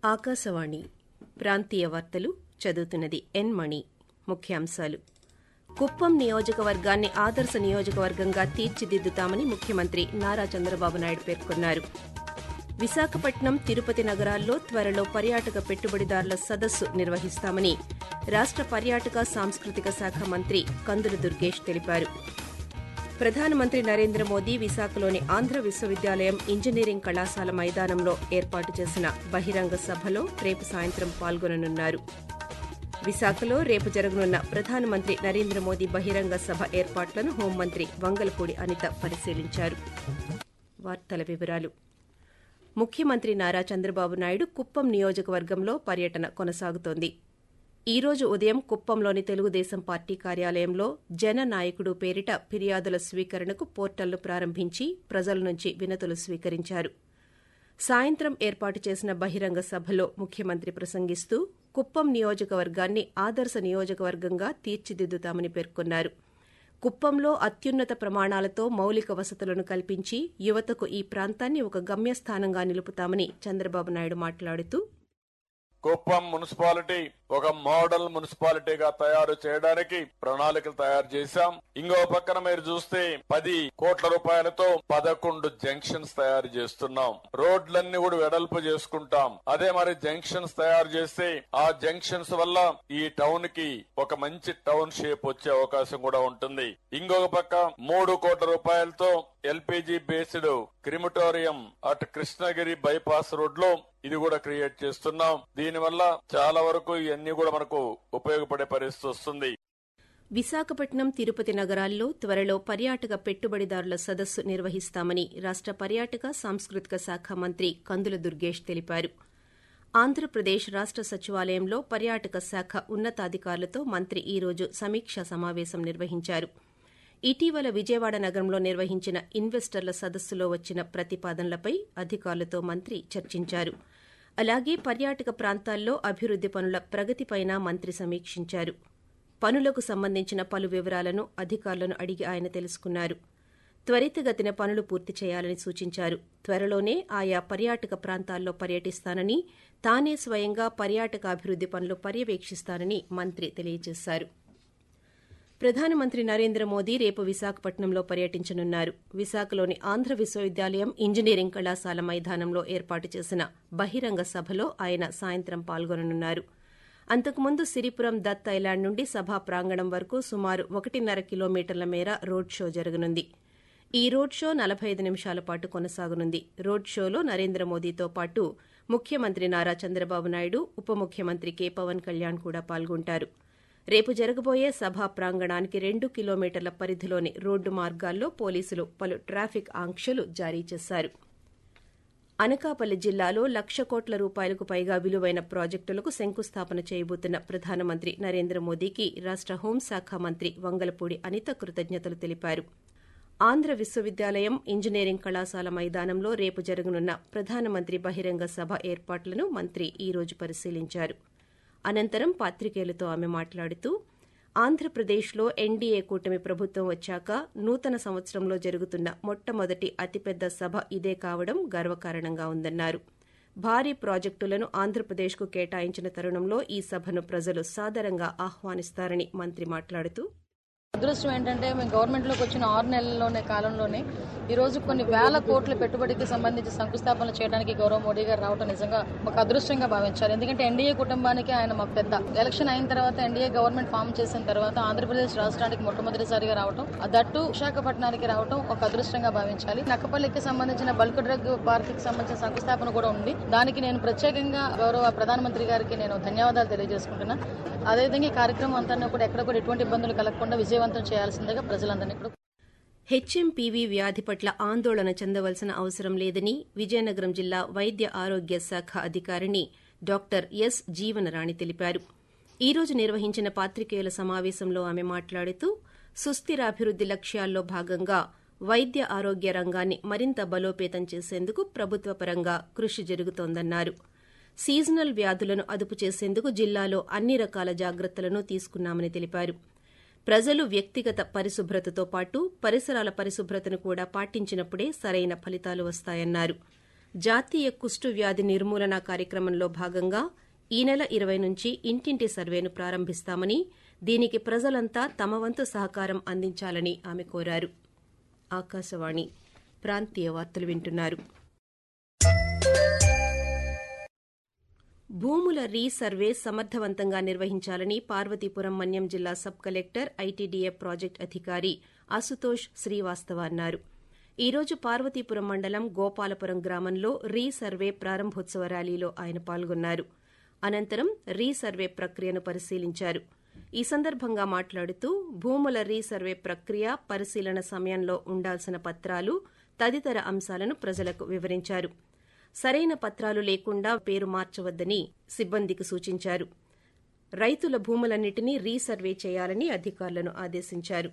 ఆకాశవాణి ప్రాంతీయ వార్తలు చదువుతున్నది ఎన్ మణి ముఖ్యాంశాలు కుప్పం నియోజకవర్గాన్ని ఆదర్శ నియోజకవర్గంగా తీర్చిదిద్దుతామని ముఖ్యమంత్రి నారా చంద్రబాబు నాయుడు పేర్కొన్నారు విశాఖపట్నం తిరుపతి నగరాల్లో త్వరలో పర్యాటక పెట్టుబడిదారుల సదస్సు నిర్వహిస్తామని రాష్ట పర్యాటక సాంస్కృతిక శాఖ మంత్రి కందుల దుర్గేష్ తెలిపారు ప్రధానమంత్రి నరేంద్ర మోదీ విశాఖలోని ఆంధ్ర విశ్వవిద్యాలయం ఇంజనీరింగ్ కళాశాల మైదానంలో ఏర్పాటు చేసిన బహిరంగ సభలో రేపు సాయంత్రం పాల్గొననున్నారు విశాఖలో రేపు జరగనున్న ప్రధానమంత్రి నరేంద్ర మోదీ బహిరంగ సభ ఏర్పాట్లను హోంమంత్రి వంగలపూడి అనిత పరిశీలించారు వార్తల వివరాలు ముఖ్యమంత్రి నారా చంద్రబాబు నాయుడు కుప్పం నియోజకవర్గంలో పర్యటన కొనసాగుతోంది ఈ రోజు ఉదయం కుప్పంలోని తెలుగుదేశం పార్టీ కార్యాలయంలో జన నాయకుడు పేరిట ఫిర్యాదుల స్వీకరణకు పోర్టల్ను ప్రారంభించి ప్రజల నుంచి వినతులు స్వీకరించారు సాయంత్రం ఏర్పాటు చేసిన బహిరంగ సభలో ముఖ్యమంత్రి ప్రసంగిస్తూ కుప్పం నియోజకవర్గాన్ని ఆదర్శ నియోజకవర్గంగా తీర్చిదిద్దుతామని పేర్కొన్నారు కుప్పంలో అత్యున్నత ప్రమాణాలతో మౌలిక వసతులను కల్పించి యువతకు ఈ ప్రాంతాన్ని ఒక గమ్యస్థానంగా నిలుపుతామని చంద్రబాబు నాయుడు మాట్లాడుతూ కుప్పం మున్సిపాలిటీ ఒక మోడల్ మున్సిపాలిటీగా తయారు చేయడానికి ప్రణాళికలు తయారు చేశాం ఇంకో పక్కన మీరు చూస్తే పది కోట్ల రూపాయలతో పదకొండు జంక్షన్స్ తయారు చేస్తున్నాం రోడ్లన్నీ కూడా వెడల్పు చేసుకుంటాం అదే మరి జంక్షన్స్ తయారు చేస్తే ఆ జంక్షన్స్ వల్ల ఈ టౌన్ కి ఒక మంచి టౌన్ షేప్ వచ్చే అవకాశం కూడా ఉంటుంది ఇంకొక పక్క మూడు కోట్ల రూపాయలతో ఎల్పిజి బేస్డ్ క్రిమిటోరియం అటు కృష్ణగిరి బైపాస్ రోడ్ లో ఇది కూడా క్రియేట్ చేస్తున్నాం దీనివల్ల చాలా వరకు ఇవన్నీ కూడా మనకు ఉపయోగపడే పరిస్థితి వస్తుంది విశాఖపట్నం తిరుపతి నగరాల్లో త్వరలో పర్యాటక పెట్టుబడిదారుల సదస్సు నిర్వహిస్తామని రాష్ట పర్యాటక సాంస్కృతిక శాఖ మంత్రి కందుల దుర్గేష్ తెలిపారు ఆంధ్రప్రదేశ్ రాష్ట సచివాలయంలో పర్యాటక శాఖ ఉన్నతాధికారులతో మంత్రి ఈ రోజు సమీక్షా సమావేశం నిర్వహించారు ఇటీవల విజయవాడ నగరంలో నిర్వహించిన ఇన్వెస్టర్ల సదస్సులో వచ్చిన ప్రతిపాదనలపై అధికారులతో మంత్రి చర్చించారు అలాగే పర్యాటక ప్రాంతాల్లో అభివృద్ది పనుల ప్రగతిపైన మంత్రి సమీక్షించారు పనులకు సంబంధించిన పలు వివరాలను అధికారులను అడిగి ఆయన తెలుసుకున్నారు త్వరితగతిన పనులు పూర్తి చేయాలని సూచించారు త్వరలోనే ఆయా పర్యాటక ప్రాంతాల్లో పర్యటిస్తానని తానే స్వయంగా పర్యాటక అభివృద్ది పనులు పర్యవేక్షిస్తానని మంత్రి తెలియజేశారు ప్రధానమంత్రి నరేంద్ర మోదీ రేపు విశాఖపట్నంలో పర్యటించనున్నారు విశాఖలోని ఆంధ్ర విశ్వవిద్యాలయం ఇంజనీరింగ్ కళాశాల మైదానంలో ఏర్పాటు చేసిన బహిరంగ సభలో ఆయన సాయంత్రం పాల్గొననున్నారు అంతకుముందు సిరిపురం దత్ ఐలాండ్ నుండి సభా ప్రాంగణం వరకు సుమారు ఒకటిన్నర కిలోమీటర్ల మేర రోడ్ షో జరగనుంది ఈ రోడ్ షో నలభై ఐదు నిమిషాల పాటు కొనసాగనుంది రోడ్ షోలో నరేంద్ర మోదీతో పాటు ముఖ్యమంత్రి నారా చంద్రబాబు నాయుడు ఉప ముఖ్యమంత్రి కె పవన్ కళ్యాణ్ కూడా పాల్గొంటారు రేపు జరగబోయే సభా ప్రాంగణానికి రెండు కిలోమీటర్ల పరిధిలోని రోడ్డు మార్గాల్లో పోలీసులు పలు ట్రాఫిక్ ఆంక్షలు జారీ చేశారు అనకాపల్లి జిల్లాలో లక్ష కోట్ల రూపాయలకు పైగా విలువైన ప్రాజెక్టులకు శంకుస్థాపన చేయబోతున్న ప్రధానమంత్రి నరేంద్ర మోదీకి రాష్ట హోంశాఖ మంత్రి వంగలపూడి అనిత కృతజ్ఞతలు తెలిపారు ఆంధ్ర విశ్వవిద్యాలయం ఇంజనీరింగ్ కళాశాల మైదానంలో రేపు జరగనున్న ప్రధానమంత్రి బహిరంగ సభ ఏర్పాట్లను మంత్రి ఈ రోజు పరిశీలించారు అనంతరం పాత్రికేయులతో ఆమె మాట్లాడుతూ ఆంధ్రప్రదేశ్లో ఎన్డీఏ కూటమి ప్రభుత్వం వచ్చాక నూతన సంవత్సరంలో జరుగుతున్న మొట్టమొదటి అతిపెద్ద సభ ఇదే కావడం గర్వకారణంగా ఉందన్నారు భారీ ప్రాజెక్టులను ఆంధ్రప్రదేశ్కు కేటాయించిన తరుణంలో ఈ సభను ప్రజలు సాదరంగా ఆహ్వానిస్తారని మంత్రి మాట్లాడుతూ అదృష్టం ఏంటంటే మేము గవర్నమెంట్లోకి వచ్చిన ఆరు నెలల్లోనే కాలంలోనే ఈ రోజు కొన్ని వేల కోట్ల పెట్టుబడికి సంబంధించి శంకుస్థాపన చేయడానికి గౌరవ మోడీ గారు రావడం నిజంగా ఒక అదృష్టంగా భావించారు ఎందుకంటే ఎన్డీఏ కుటుంబానికి ఆయన మాకు పెద్ద ఎలక్షన్ అయిన తర్వాత ఎన్డీఏ గవర్నమెంట్ ఫామ్ చేసిన తర్వాత ఆంధ్రప్రదేశ్ రాష్ట్రానికి మొట్టమొదటిసారిగా రావడం దట్టు విశాఖపట్నానికి రావడం ఒక అదృష్టంగా భావించాలి నక్కపల్లికి సంబంధించిన బల్క్ డ్రగ్ పార్క్ కి సంబంధించిన శంకుస్థాపన కూడా ఉంది దానికి నేను ప్రత్యేకంగా గౌరవ ప్రధానమంత్రి గారికి నేను ధన్యవాదాలు తెలియజేసుకుంటున్నా అదేవిధంగా ఈ కార్యక్రమం అంతా కూడా ఎక్కడ కూడా ఎటువంటి ఇబ్బందులు కలగకుండా విజయవంతం చేయాల్సిందిగా ప్రజలందరినీ కూడా హెచ్ఎంపీవీ వ్యాధి పట్ల ఆందోళన చెందవలసిన అవసరం లేదని విజయనగరం జిల్లా వైద్య ఆరోగ్య శాఖ అధికారిని డాక్టర్ ఎస్ జీవనరాణి తెలిపారు ఈ రోజు నిర్వహించిన పాత్రికేయుల సమావేశంలో ఆమె మాట్లాడుతూ సుస్థిరాభివృద్ది లక్ష్యాల్లో భాగంగా వైద్య ఆరోగ్య రంగాన్ని మరింత బలోపేతం చేసేందుకు ప్రభుత్వ పరంగా కృషి జరుగుతోందన్నారు సీజనల్ వ్యాధులను అదుపు చేసేందుకు జిల్లాలో అన్ని రకాల జాగ్రత్తలను తీసుకున్నామని తెలిపారు ప్రజలు వ్యక్తిగత పరిశుభ్రతతో పాటు పరిసరాల పరిశుభ్రతను కూడా పాటించినప్పుడే సరైన ఫలితాలు వస్తాయన్నారు జాతీయ కుష్టు వ్యాధి నిర్మూలన కార్యక్రమంలో భాగంగా ఈ నెల ఇరవై నుంచి ఇంటింటి సర్వేను ప్రారంభిస్తామని దీనికి ప్రజలంతా తమ వంతు సహకారం అందించాలని ఆమె కోరారు ఆకాశవాణి ప్రాంతీయ వార్తలు వింటున్నారు భూముల రీసర్వే సమర్థవంతంగా నిర్వహించాలని పార్వతీపురం మన్యం జిల్లా సబ్ కలెక్టర్ ఐటీడీఏ ప్రాజెక్ట్ అధికారి అసుతోష్ శ్రీవాస్తవ అన్నారు ఈ రోజు పార్వతీపురం మండలం గోపాలపురం గ్రామంలో రీసర్వే ప్రారంభోత్సవ ర్యాలీలో ఆయన పాల్గొన్నారు అనంతరం రీసర్వే ప్రక్రియను పరిశీలించారు ఈ సందర్భంగా మాట్లాడుతూ భూముల రీసర్వే ప్రక్రియ పరిశీలన సమయంలో ఉండాల్సిన పత్రాలు తదితర అంశాలను ప్రజలకు వివరించారు సరైన పత్రాలు లేకుండా పేరు మార్చవద్దని సిబ్బందికి సూచించారు రైతుల భూములన్నింటినీ రీసర్వే చేయాలని అధికారులను ఆదేశించారు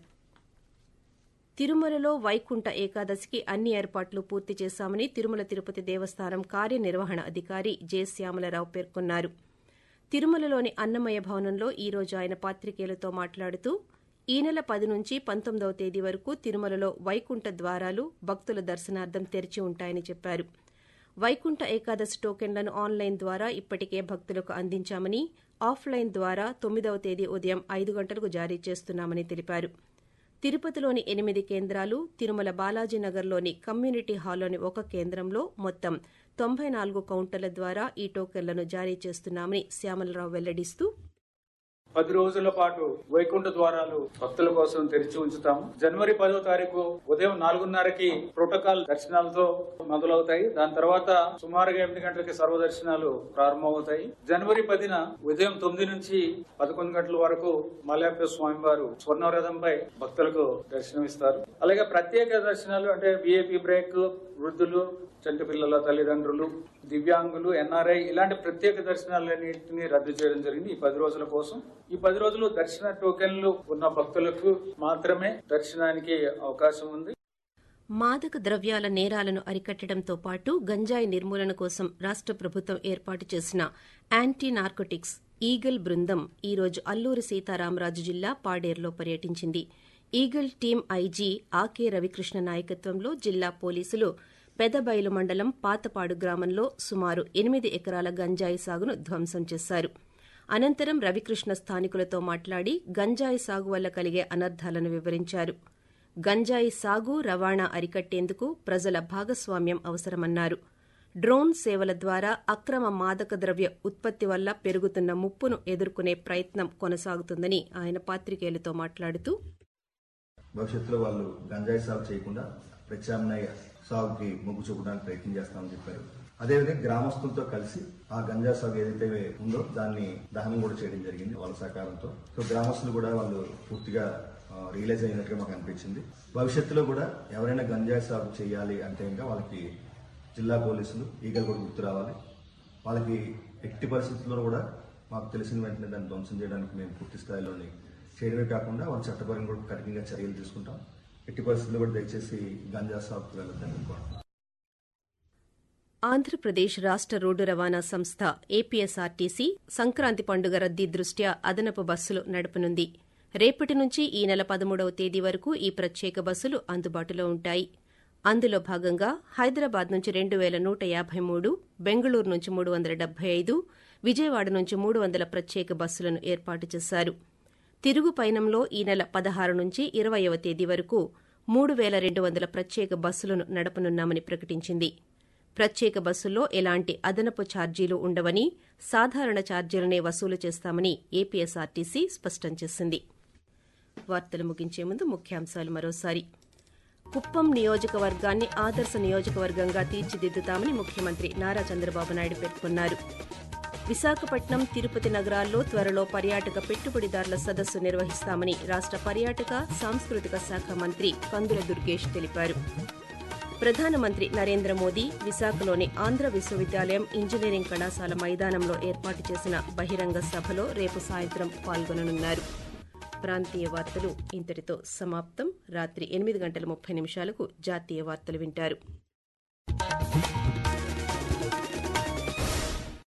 తిరుమలలో వైకుంఠ ఏకాదశికి అన్ని ఏర్పాట్లు పూర్తి చేశామని తిరుమల తిరుపతి దేవస్థానం కార్యనిర్వహణ అధికారి జె శ్యామలరావు పేర్కొన్నారు తిరుమలలోని అన్నమయ్య భవనంలో ఈ రోజు ఆయన పాత్రికేయులతో మాట్లాడుతూ ఈ నెల పది నుంచి పంతొమ్మిదవ తేదీ వరకు తిరుమలలో వైకుంఠ ద్వారాలు భక్తుల దర్శనార్థం తెరిచి ఉంటాయని చెప్పారు వైకుంఠ ఏకాదశి టోకెన్లను ఆన్లైన్ ద్వారా ఇప్పటికే భక్తులకు అందించామని ఆఫ్లైన్ ద్వారా తొమ్మిదవ తేదీ ఉదయం ఐదు గంటలకు జారీ చేస్తున్నామని తెలిపారు తిరుపతిలోని ఎనిమిది కేంద్రాలు తిరుమల బాలాజీనగర్లోని కమ్యూనిటీ హాల్లోని ఒక కేంద్రంలో మొత్తం తొంభై నాలుగు కౌంటర్ల ద్వారా ఈ టోకెన్లను జారీ చేస్తున్నామని శ్యామలరావు వెల్లడిస్తూ పది రోజుల పాటు వైకుంఠ ద్వారాలు భక్తుల కోసం తెరిచి ఉంచుతాము జనవరి పదో తారీఖు ఉదయం నాలుగున్నరకి ప్రోటోకాల్ దర్శనాలతో మొదలవుతాయి దాని తర్వాత సుమారుగా ఎనిమిది గంటలకి సర్వదర్శనాలు ప్రారంభమవుతాయి జనవరి పదిన ఉదయం తొమ్మిది నుంచి పదకొండు గంటల వరకు మలయాప స్వామివారు స్వర్ణరథంపై భక్తులకు దర్శనమిస్తారు అలాగే ప్రత్యేక దర్శనాలు అంటే విఐపి బ్రేక్ వృద్ధులు చంటి పిల్లల తల్లిదండ్రులు దివ్యాంగులు ఎన్ఆర్ఐ ఇలాంటి ప్రత్యేక దర్శనాలన్నింటినీ రద్దు చేయడం జరిగింది ఈ పది రోజుల కోసం ఈ పది రోజులు దర్శన టోకెన్లు ఉన్న భక్తులకు మాత్రమే దర్శనానికి అవకాశం ఉంది మాదక ద్రవ్యాల నేరాలను అరికట్టడంతో పాటు గంజాయి నిర్మూలన కోసం రాష్ట ప్రభుత్వం ఏర్పాటు చేసిన యాంటీ నార్కోటిక్స్ ఈగల్ బృందం ఈ రోజు అల్లూరి సీతారామరాజు జిల్లా పాడేరులో పర్యటించింది Eagle team IG Ake Ravikrishna నాయకత్వంలో జిల్లా పోలీసులు పెదబైలు మండలం పాతపాడు గ్రామంలో సుమారు ఎనిమిది ఎకరాల గంజాయి సాగును ధ్వంసం చేశారు అనంతరం రవికృష్ణ స్థానికులతో మాట్లాడి గంజాయి సాగు వల్ల కలిగే అనర్థాలను వివరించారు గంజాయి సాగు రవాణా అరికట్టేందుకు ప్రజల భాగస్వామ్యం అవసరమన్నారు డ్రోన్ సేవల ద్వారా అక్రమ మాదక ద్రవ్య ఉత్పత్తి వల్ల పెరుగుతున్న ముప్పును ఎదుర్కొనే ప్రయత్నం కొనసాగుతుందని ఆయన పాత్రికేయులతో మాట్లాడుతూ భవిష్యత్తులో వాళ్ళు గంజాయి సాగు చేయకుండా ప్రత్యామ్నాయ సాగుకి మొగ్గు చూపడానికి ప్రయత్నం చేస్తామని చెప్పారు అదేవిధంగా గ్రామస్తులతో కలిసి ఆ గంజా సాగు ఏదైతే ఉందో దాన్ని దహనం కూడా చేయడం జరిగింది వాళ్ళ సహకారంతో సో గ్రామస్తులు కూడా వాళ్ళు పూర్తిగా రియలైజ్ అయినట్టుగా మాకు అనిపించింది భవిష్యత్తులో కూడా ఎవరైనా గంజాయి సాగు చేయాలి అంటే ఇంకా వాళ్ళకి జిల్లా పోలీసులు ఈగలు కూడా గుర్తు రావాలి వాళ్ళకి ఎట్టి పరిస్థితుల్లో కూడా మాకు తెలిసిన వెంటనే దాన్ని ధ్వంసం చేయడానికి మేము పూర్తి స్థాయిలోని చేయడమే కాకుండా వాళ్ళ చట్టపరంగా కూడా కఠినంగా చర్యలు తీసుకుంటాం ఎట్టి పరిస్థితుల్లో కూడా దయచేసి గంజా సాగుకు వెళ్ళొద్దని అనుకుంటున్నాం ఆంధ్రప్రదేశ్ రాష్ట రోడ్డు రవాణా సంస్థ ఏపీఎస్ఆర్టీసీ సంక్రాంతి పండుగ రద్దీ దృష్ట్యా అదనపు బస్సులు నడపనుంది రేపటి నుంచి ఈ నెల పదమూడవ తేదీ వరకు ఈ ప్రత్యేక బస్సులు అందుబాటులో ఉంటాయి అందులో భాగంగా హైదరాబాద్ నుంచి రెండు వేల నూట యాభై మూడు బెంగళూరు నుంచి మూడు వందల డెబ్బై ఐదు విజయవాడ నుంచి మూడు వందల ప్రత్యేక బస్సులను ఏర్పాటు చేశారు తిరుగు పయనంలో ఈ నెల పదహారు నుంచి ఇరవయవ తేదీ వరకు మూడు వేల రెండు వందల ప్రత్యేక బస్సులను నడపనున్నామని ప్రకటించింది ప్రత్యేక బస్సుల్లో ఎలాంటి అదనపు ఛార్జీలు ఉండవని సాధారణ ఛార్జీలనే వసూలు చేస్తామని ఏపీఎస్ఆర్టీసీ స్పష్టం చేసింది వార్తలు ముగించే ముందు ముఖ్యాంశాలు మరోసారి కుప్పం నియోజకవర్గాన్ని ఆదర్శ నియోజకవర్గంగా తీర్చిదిద్దుతామని ముఖ్యమంత్రి నారా చంద్రబాబు నాయుడు పేర్కొన్నారు విశాఖపట్నం తిరుపతి నగరాల్లో త్వరలో పర్యాటక పెట్టుబడిదారుల సదస్సు నిర్వహిస్తామని రాష్ట పర్యాటక సాంస్కృతిక శాఖ మంత్రి కందుల దుర్గేష్ తెలిపారు ప్రధానమంత్రి నరేంద్ర మోదీ విశాఖలోని ఆంధ్ర విశ్వవిద్యాలయం ఇంజనీరింగ్ కళాశాల మైదానంలో ఏర్పాటు చేసిన బహిరంగ సభలో రేపు సాయంత్రం పాల్గొననున్నారు ప్రాంతీయ వార్తలు ఇంతటితో సమాప్తం రాత్రి ఎనిమిది గంటల ముప్పై నిమిషాలకు జాతీయ వార్తలు వింటారు